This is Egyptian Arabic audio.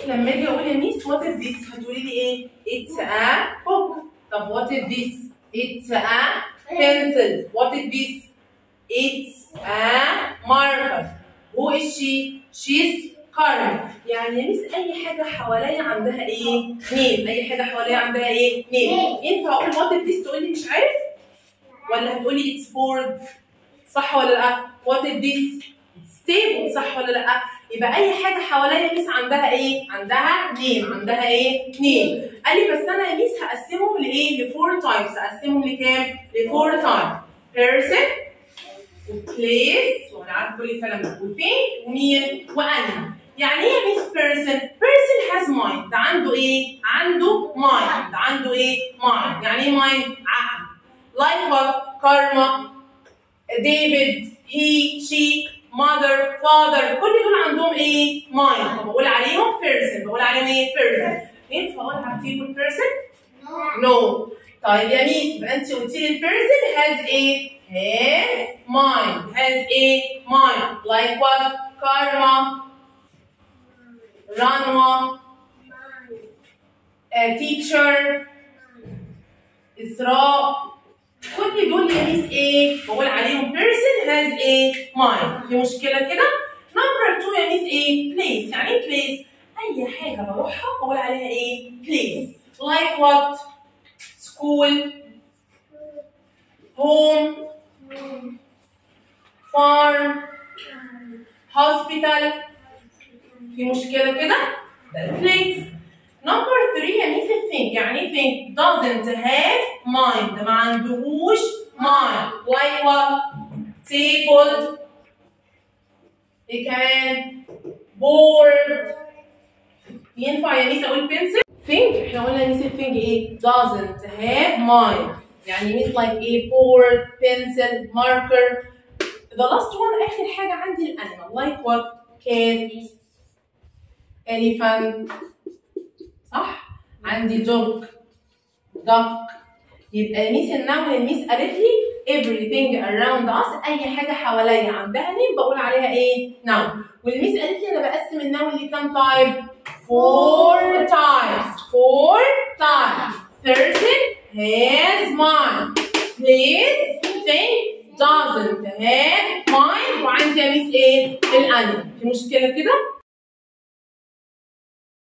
لما اجي اقول يا ميس وات از ذيس هتقولي لي ايه؟ اتس ا بوك طب وات از ذيس؟ اتس ا pencil what is this it's a marker who is she she's Karen يعني يا ميس اي حاجه حواليا عندها ايه نيم اي حاجه حواليا عندها ايه نيم ينفع اقول what is this تقولي مش عارف ولا هتقولي it's board صح ولا لا what is this it's table صح ولا لا يبقى اي حاجه حواليا ميس عندها ايه عندها نيم عندها ايه نيم قال لي بس انا يا ميس هقسمهم لايه لفور تايبس هقسمهم لكام لفور تايب بيرسون وبليس وانا عارفه كل الكلام ده وفين ومين وانا يعني ايه يا ميس بيرسون بيرسون هاز مايند ده عنده ايه عنده مايند عنده ايه مايند يعني ايه مايند عقل لايك وات كارما ديفيد هي شي mother father كل دول عندهم ايه mind طب بقول عليهم person بقول عليهم ايه person ينفع اقول على people person no طيب يا ميس يبقى انت قلتي لي person has a has mind has a mind like what karma ranwa a teacher إسراء كل دول يا ميس ايه؟ بقول عليهم person has a mind في مشكلة كده؟ نمبر 2 يا ميس ايه؟ place يعني ايه place؟ أي حاجة بروحها بقول عليها ايه؟ place like what؟ school home farm hospital في مشكلة كده؟ ده place نمبر 3 يا ميس think يعني ايه think doesn't have mind ما عندهوش mind like what table ايه كمان board ينفع يا ميس اقول pencil think احنا قلنا يا ميس think ايه doesn't have mind يعني ميس like ايه board pencil marker the last one اخر حاجه عندي الانيمال like what cat elephant صح؟ عندي dog duck يبقى ميس النون الميس قالت لي everything around us اي حاجه حواليا عندها نيم بقول عليها ايه؟ نون والميس قالت لي انا بقسم النون لكام تايب؟ four times four times person has mind place thing doesn't have mind وعندي يا ميس ايه؟ الانيمال في مشكله كده؟